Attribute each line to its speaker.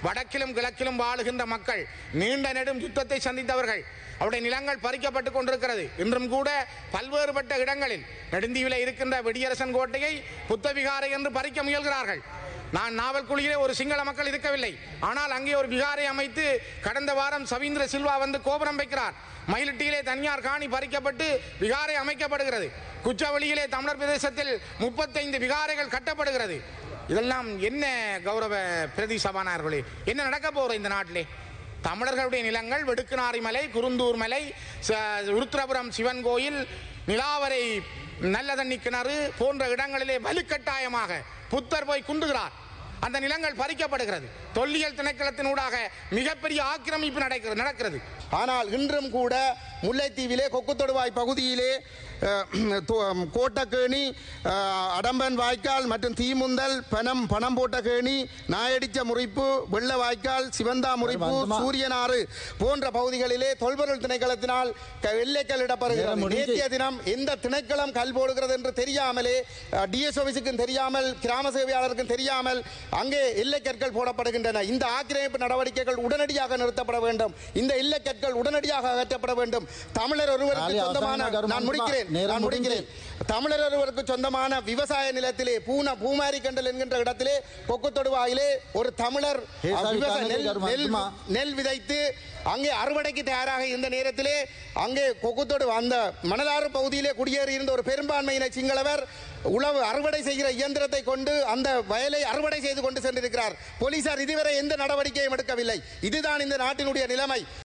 Speaker 1: வடக்கிலும் கிழக்கிலும் வாழுகின்ற மக்கள் நீண்ட நெடும் யுத்தத்தை சந்தித்தவர்கள் அவருடைய நிலங்கள் பறிக்கப்பட்டுக் கொண்டிருக்கிறது இன்றும் கூட பல்வேறுபட்ட இடங்களில் நெடுந்தீவிலே இருக்கின்ற வெடியரசன் கோட்டையை புத்தவிகாரை என்று பறிக்க முயல்கிறார்கள் நான் நாவல்குழியிலே ஒரு சிங்கள மக்கள் இருக்கவில்லை ஆனால் அங்கே ஒரு விகாரை அமைத்து கடந்த வாரம் சவீந்திர சில்வா வந்து கோபுரம் வைக்கிறார் மயிலிட்டியிலே தனியார் காணி பறிக்கப்பட்டு விகாரை அமைக்கப்படுகிறது குச்சவெளியிலே தமிழர் பிரதேசத்தில் முப்பத்தைந்து விகாரைகள் கட்டப்படுகிறது இதெல்லாம் என்ன கௌரவ பிரதி சபாநாயகர்களே என்ன நடக்க போகிற இந்த நாட்டிலே தமிழர்களுடைய நிலங்கள் வெடுக்குநாரி மலை குருந்தூர் மலை ச- உருத்திரபுரம் சிவன் கோயில் நிலாவரை நல்ல தண்ணி கிணறு போன்ற இடங்களிலே வலுக்கட்டாயமாக புத்தர் போய் குண்டுகிறார் அந்த நிலங்கள் பறிக்கப்படுகிறது தொல்லியல் திணைக்களத்தினூடாக மிகப்பெரிய ஆக்கிரமிப்பு நடக்கிறது நடக்கிறது
Speaker 2: ஆனால் இன்றும் கூட முல்லைத்தீவிலே கொக்குத்தொடுவாய் பகுதியிலே அஹ், து- கோட்டக்கேணி அஹ், அடம்பன் வாய்க்கால் மற்றும் தீமுந்தல் பனம் பணம் போட்ட கேணி நாயடிச்ச முறிப்பு வெள்ள வாய்க்கால் சிவந்தா முறிப்பு
Speaker 3: வந்துமா.
Speaker 2: சூரியனாறு போன்ற பகுதிகளிலே தொல்பொருள் திணைக்களத்தினால் க- எல்லைக்கல் இடப்படுகிறது
Speaker 3: நேரம் முடிஞ்சு.
Speaker 2: நேற்றைய தினம் எந்த திணைக்களம் கல் போடுகிறது என்று தெரியாமலே டிஎஸ் ஆபீஸுக்கும் தெரியாமல் கிராம சேவையாளருக்கும் தெரியாமல் அங்கே எல்லைக்கற்கள் போடப்படுகின்றன இந்த ஆக்கிரமிப்பு நடவடிக்கைகள் உடனடியாக நிறுத்தப்பட வேண்டும் இந்த எல்லைக்கற்கள் உடனடியாக அகற்றப்பட வேண்டும் தமிழர் ஒருவருக்கு
Speaker 3: காலி
Speaker 2: சொந்தமான
Speaker 3: அவசான கருமம்
Speaker 2: நான் முடிக்கிறேன்
Speaker 3: நேரம்
Speaker 2: நான்
Speaker 3: முடிஞ்சு.
Speaker 2: முடிக்கிறேன் தமிழர் ஒருவருக்கு சொந்தமான விவசாய நிலத்திலே பூன பூமாரி கண்டல் என்கின்ற இடத்திலே கொக்கு தொடுவாயிலே ஒரு தமிழர்
Speaker 3: ஏ, சாவி,
Speaker 2: விவசாய
Speaker 3: காணொலி
Speaker 2: நெல்
Speaker 3: கருமம்
Speaker 2: நெல்
Speaker 3: அத்துமா.
Speaker 2: நெல் விதைத்து அங்கே அறுவடைக்கு தயாராக இருந்த நேரத்திலே அங்கே கொக்குத்தோடு அந்த மணலாறு பகுதியிலே குடியேறி இருந்த ஒரு பெரும்பான்மையின சிங்களவர் உழவு அறுவடை செய்கிற இயந்திரத்தை கொண்டு அந்த வயலை அறுவடை செய்து கொண்டு சென்றிருக்கிறார் போலீசார் இதுவரை எந்த நடவடிக்கையும் எடுக்கவில்லை இதுதான் இந்த நாட்டினுடைய நிலைமை